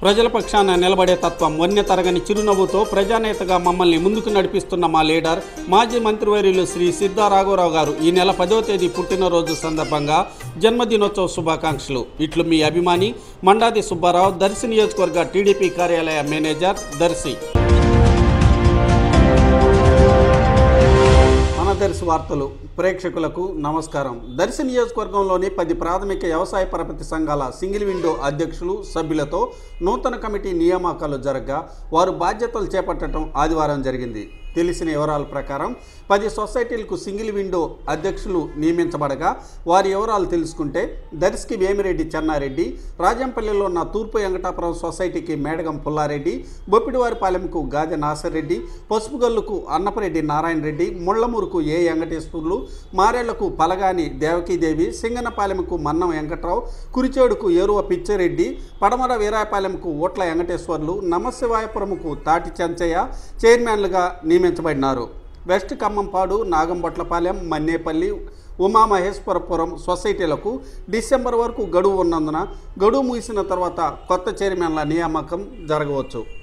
ప్రజల పక్షాన నిలబడే తత్వం వన్య తరగని చిరునవ్వుతో ప్రజానేతగా మమ్మల్ని ముందుకు నడిపిస్తున్న మా లీడర్ మాజీ మంత్రివర్యులు శ్రీ సిద్ధా రాఘవరావు గారు ఈ నెల పదో తేదీ పుట్టినరోజు సందర్భంగా జన్మదినోత్సవ శుభాకాంక్షలు ఇట్లు మీ అభిమాని మండాది సుబ్బారావు దర్శి నియోజకవర్గ టీడీపీ కార్యాలయ మేనేజర్ దర్శి మనదర్శి వార్తలు ప్రేక్షకులకు నమస్కారం దర్శి నియోజకవర్గంలోని పది ప్రాథమిక వ్యవసాయ పరపతి సంఘాల సింగిల్ విండో అధ్యక్షులు సభ్యులతో నూతన కమిటీ నియామకాలు జరగగా వారు బాధ్యతలు చేపట్టడం ఆదివారం జరిగింది తెలిసిన వివరాల ప్రకారం పది సొసైటీలకు సింగిల్ విండో అధ్యక్షులు నియమించబడగా వారి వివరాలు తెలుసుకుంటే దర్శికి వేమిరెడ్డి చెన్నారెడ్డి రాజంపల్లిలో ఉన్న తూర్పు వెంకటాపురం సొసైటీకి మేడగం పుల్లారెడ్డి బొప్పిడివారిపాలెంకు గాదె నాసరెడ్డి పసుపుగల్లుకు అన్నపరెడ్డి నారాయణ రెడ్డి ముళ్లమూరుకు ఏ వెంకటేశ్వర్లు మారేళ్లకు పలగాని దేవకీదేవి సింగనపాలెంకు మన్నం వెంకట్రావు కురిచేడుకు ఏరువ పిచ్చారెడ్డి పడమర వీరాయపాలెంకు ఓట్ల వెంకటేశ్వర్లు నమశివాయపురంకు తాటి చెంచయ్య చైర్మన్లుగా నియమించబడినారు వెస్ట్ ఖమ్మంపాడు నాగంబొట్లపాలెం మన్నేపల్లి ఉమామహేశ్వరపురం సొసైటీలకు డిసెంబర్ వరకు గడువు ఉన్నందున గడువు ముగిసిన తర్వాత కొత్త చైర్మన్ల నియామకం జరగవచ్చు